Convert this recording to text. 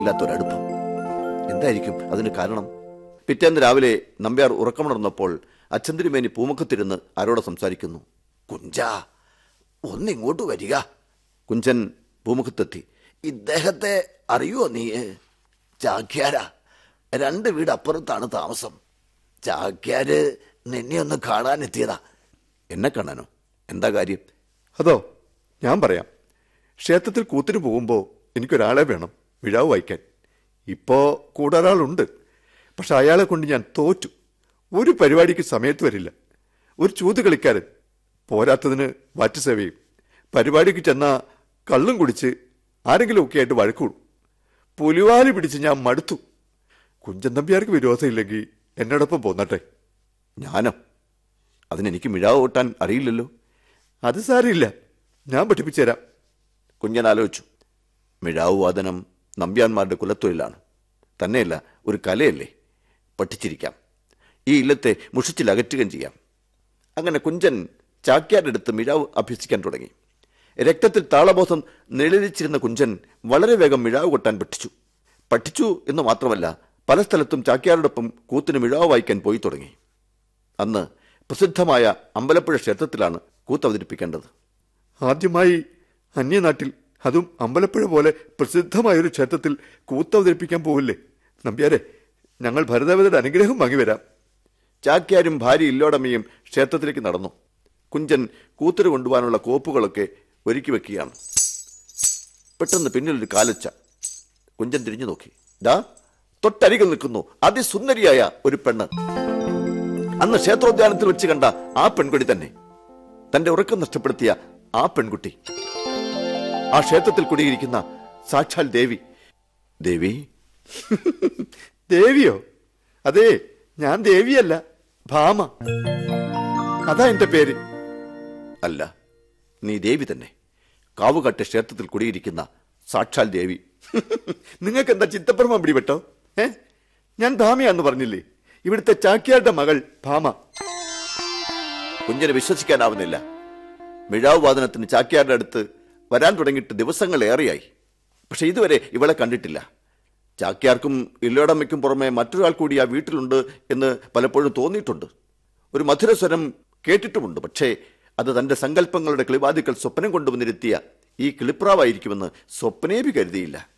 ഇല്ലാത്തൊരടുപ്പം എന്തായിരിക്കും അതിന് കാരണം പിറ്റേന്ന് രാവിലെ നമ്പ്യാർ ഉറക്കമുണർന്നപ്പോൾ അച്ഛന്തിരുമേനി പൂമുഖത്തിരുന്ന് ആരോട് സംസാരിക്കുന്നു കുഞ്ചാ ഒന്നിങ്ങോട്ട് വരിക കുഞ്ചൻ പൂമുഖത്തെത്തി ഇദ്ദേഹത്തെ അറിയുമോ നീ ചാക്യാരാ രണ്ട് വീട് അപ്പുറത്താണ് താമസം ചാക്യാര് നിന്നെ ഒന്ന് കാണാനെത്തിയതാ എന്നെ കാണാനോ എന്താ കാര്യം അതോ ഞാൻ പറയാം ക്ഷേത്രത്തിൽ കൂത്തിന് പോകുമ്പോൾ എനിക്കൊരാളെ വേണം വിഴാവ് വായിക്കാൻ ഇപ്പോ കൂടെ ഒരാളുണ്ട് പക്ഷെ അയാളെ കൊണ്ട് ഞാൻ തോറ്റു ഒരു പരിപാടിക്ക് സമയത്ത് വരില്ല ഒരു ചൂത് കളിക്കാരൻ പോരാത്തതിന് വാറ്റ് സേവയും പരിപാടിക്ക് ചെന്നാ കള്ളും കുടിച്ച് ആരെങ്കിലും ഒക്കെ ആയിട്ട് വഴക്കൂടും പുലിവാലി പിടിച്ച് ഞാൻ മടുത്തു കുഞ്ചൻ നമ്പ്യാർക്ക് വിരോധമില്ലെങ്കിൽ എന്നോടൊപ്പം പോന്നട്ടെ ഞാനോ അതിനെനിക്ക് മിഴാവ് ഓട്ടാൻ അറിയില്ലല്ലോ അത് സാരമില്ല ഞാൻ പഠിപ്പിച്ചു തരാം കുഞ്ഞൻ ആലോചിച്ചു മിഴാവ് വാദനം നമ്പ്യാന്മാരുടെ കുലത്തൊഴിലാണ് തന്നെയല്ല ഒരു കലയല്ലേ പഠിച്ചിരിക്കാം ഈ ഇല്ലത്തെ മുഷിച്ചിൽ അകറ്റുകയും ചെയ്യാം അങ്ങനെ കുഞ്ചൻ ചാക്യാരെടുത്ത് മിഴാവ് അഭ്യസിക്കാൻ തുടങ്ങി രക്തത്തിൽ താളബോധം നിഴലിച്ചിരുന്ന കുഞ്ചൻ വളരെ വേഗം മിഴാവ് കൊട്ടാൻ പഠിച്ചു പഠിച്ചു എന്ന് മാത്രമല്ല പല സ്ഥലത്തും ചാക്യാരോടൊപ്പം കൂത്തിന് മിഴാവ് വായിക്കാൻ പോയി തുടങ്ങി അന്ന് പ്രസിദ്ധമായ അമ്പലപ്പുഴ ക്ഷേത്രത്തിലാണ് കൂത്ത് അവതരിപ്പിക്കേണ്ടത് ആദ്യമായി അന്യനാട്ടിൽ അതും അമ്പലപ്പുഴ പോലെ പ്രസിദ്ധമായൊരു ക്ഷേത്രത്തിൽ കൂത്തവതരിപ്പിക്കാൻ പോവില്ലേ നമ്പ്യാരെ ഞങ്ങൾ ഭരതവതയുടെ അനുഗ്രഹം വാങ്ങി വരാം ചാക്യാരും ഭാര്യ ഇല്ലോടമ്മയും ക്ഷേത്രത്തിലേക്ക് നടന്നു കുഞ്ചൻ കൂത്തിരി കൊണ്ടുപോകാനുള്ള കോപ്പുകളൊക്കെ ഒരുക്കി വെക്കുകയാണ് പെട്ടെന്ന് പിന്നിലൊരു കാലച്ച കുഞ്ചൻ തിരിഞ്ഞു നോക്കി ദാ തൊട്ടരികിൽ നിൽക്കുന്നു അതിസുന്ദരിയായ ഒരു പെണ്ണ് അന്ന് ക്ഷേത്രോദ്യാനത്തിൽ വെച്ച് കണ്ട ആ പെൺകുട്ടി തന്നെ തന്റെ ഉറക്കം നഷ്ടപ്പെടുത്തിയ ആ പെൺകുട്ടി ആ ക്ഷേത്രത്തിൽ കുടിയിരിക്കുന്ന സാക്ഷാൽ ദേവി ദേവി ദേവിയോ അതെ ഞാൻ ദേവിയല്ല ഭാമ അതാ എന്റെ പേര് അല്ല നീ ദേവി തന്നെ കാവുകാട്ട് ക്ഷേത്രത്തിൽ കുടിയിരിക്കുന്ന സാക്ഷാൽ ദേവി നിങ്ങൾക്ക് എന്താ ചിത്തപ്രമ പിടിപെട്ടോ ഏ ഞാൻ ഭാമയാന്ന് പറഞ്ഞില്ലേ ഇവിടുത്തെ ചാക്യാരുടെ മകൾ ഭാമ കുഞ്ഞിനെ വിശ്വസിക്കാനാവുന്നില്ല മിഴാവ് വാദനത്തിന് ചാക്യാരുടെ അടുത്ത് വരാൻ തുടങ്ങിയിട്ട് ദിവസങ്ങൾ ഏറെയായി പക്ഷെ ഇതുവരെ ഇവളെ കണ്ടിട്ടില്ല ചാക്യാർക്കും ഇല്ലോടമ്മയ്ക്കും പുറമെ മറ്റൊരാൾ കൂടി ആ വീട്ടിലുണ്ട് എന്ന് പലപ്പോഴും തോന്നിയിട്ടുണ്ട് ഒരു മധുരസ്വരം കേട്ടിട്ടുമുണ്ട് പക്ഷേ അത് തന്റെ സങ്കല്പങ്ങളുടെ കിളിവാതിക്കൽ സ്വപ്നം കൊണ്ടുവന്നിരുത്തിയ ഈ കിളിപ്രാവായിരിക്കുമെന്ന് സ്വപ്നേപി കരുതിയില്ല